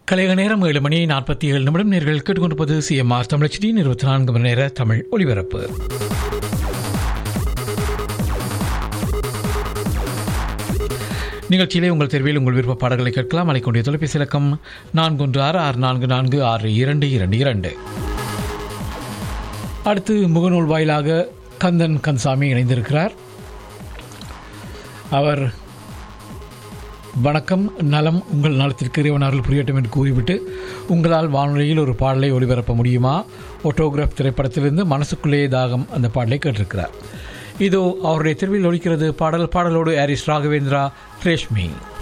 கலைக நேரம் ஏழு மணி நாற்பத்தி ஏழு நிமிடம் நேர்கள் கேட்டுக்கொண்டிருப்பது சிஎம்ஆர் தமிழச்சி இருபத்தி நான்கு மணி நேர தமிழ் ஒலிபரப்பு நிகழ்ச்சியிலே உங்கள் தேர்வில் உங்கள் விருப்ப பாடல்களை கேட்கலாம் அழைக்கொண்டிய தொலைபேசி இலக்கம் நான்கு ஒன்று ஆறு ஆறு நான்கு நான்கு ஆறு இரண்டு இரண்டு இரண்டு அடுத்து முகநூல் வாயிலாக கந்தன் கன்சாமி இணைந்திருக்கிறார் அவர் வணக்கம் நலம் உங்கள் நலத்திற்கு இறைவனார்கள் புரியட்டும் என்று கூறிவிட்டு உங்களால் வானொலியில் ஒரு பாடலை ஒளிபரப்ப முடியுமா ஒட்டோகிராஃப் திரைப்படத்திலிருந்து மனசுக்குள்ளேயே தாகம் அந்த பாடலை கேட்டிருக்கிறார் இதோ அவருடைய தெருவில் ஒலிக்கிறது பாடல் பாடலோடு ஹாரிஸ் ராகவேந்திரா ரேஷ்மி